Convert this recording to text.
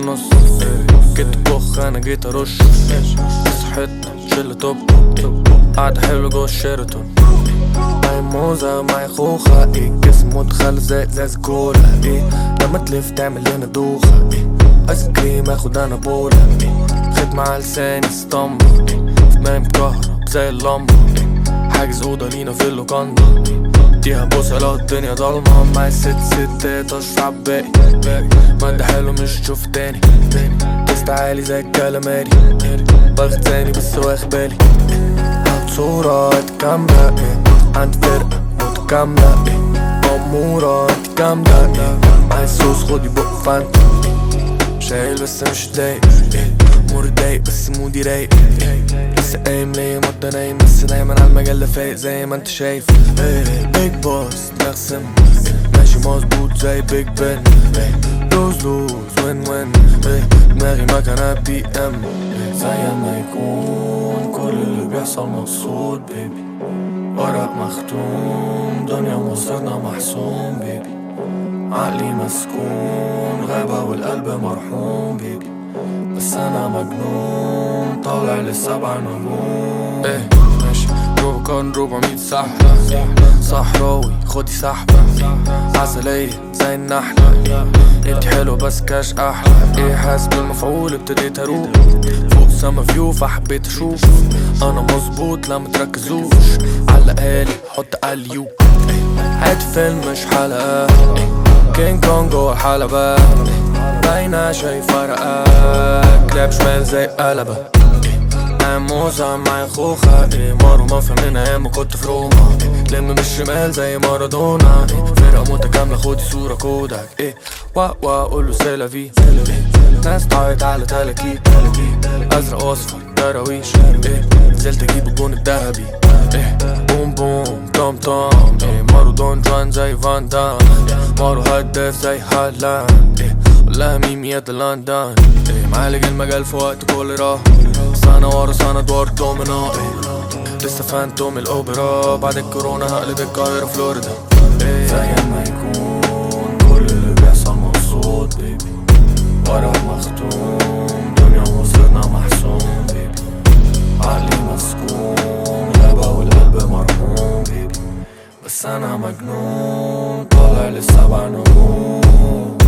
النص جيت بخ انا جيت ارش صحتنا شلة توب قاعدة حلوة جوه الشيراتون معي موزة معي خوخة ايه جسم متخلف زي ازاز كولا ايه لما تلف تعمل لنا دوخة ايه ايس كريم اخد انا بولا ايه خد مع لساني اسطمبة ايه في دماغي مكهرب زي اللمبة ايه حاجز اوضة لينا في اللوكاندا اديها بوسة لو الدنيا ضلمة معايا ست ستات اشرب باقي باقي مادة حلو مش تشوف تاني تاني تست عالي زي الكلاماري واخد تاني بس واخد بالي هات صورة كاملة ايه عند فرقة متكاملة ايه أمورة انت جامدة ايه عايز صوص خدي بق فانتا شايل بس مش ضايق ايه مور ضايق بس مودي رايق ايه لسه قايم ليا مدة نايم بس دايما على المجلة فايق زي ما انت شايف ايه بيج بوس نغسم ماشي مظبوط زي بيج بن ايه لوز لوز وين وين ايه دماغي مكانها بي ام ايه زي ما يكون كل اللي بيحصل مقصود بيبي ورق مختوم دنيا مصيرنا محسوم بيبي عقلي مسكون غابة والقلب مرحوم بيبي بس انا مجنون طالع للسبع نجوم ايه ماشي روبكون 400 سحبة صحراوي خدي سحبة عسلية زي النحلة انت حلو بس كاش احلى ايه حاسس بالمفعول ابتديت اروح فوق سما فيو فحبيت اشوف انا مظبوط لا متركزوش علقالي حط اليو عاد فيلم مش حلقة كينج كونج جوه الحلبة باينة شايف فرقة كلاب شمال زي قلبة موزة معايا خوخة ايه مارو ما فهمنا ايام ما كنت في روما لم من الشمال زي مارادونا ايه فرقة متكاملة خدي صورة كودك ايه وا وا قوله سيلافي ناس تعيط على تلاكيك ازرق واصفر دراويش ايه نزلت اجيب الجون الذهبي ايه بوم بوم توم توم ايه مارو دون جوان زي فان دام مارو هداف زي هالاند ايه والله ميميات لندن ايه معالج المجال في وقت كل راح سنة ورا سنة دور دومينو ايه لسه فانتوم الاوبرا بعد الكورونا هقلب القاهرة فلوريدا ايه زي ما يكون كل اللي بيحصل مقصود بيبي ورق مختوم دنيا مصيرنا محسوم بيبي عقلي مسكون غابة والقلب مرحوم بيبي بس انا مجنون طالع للسبع نجوم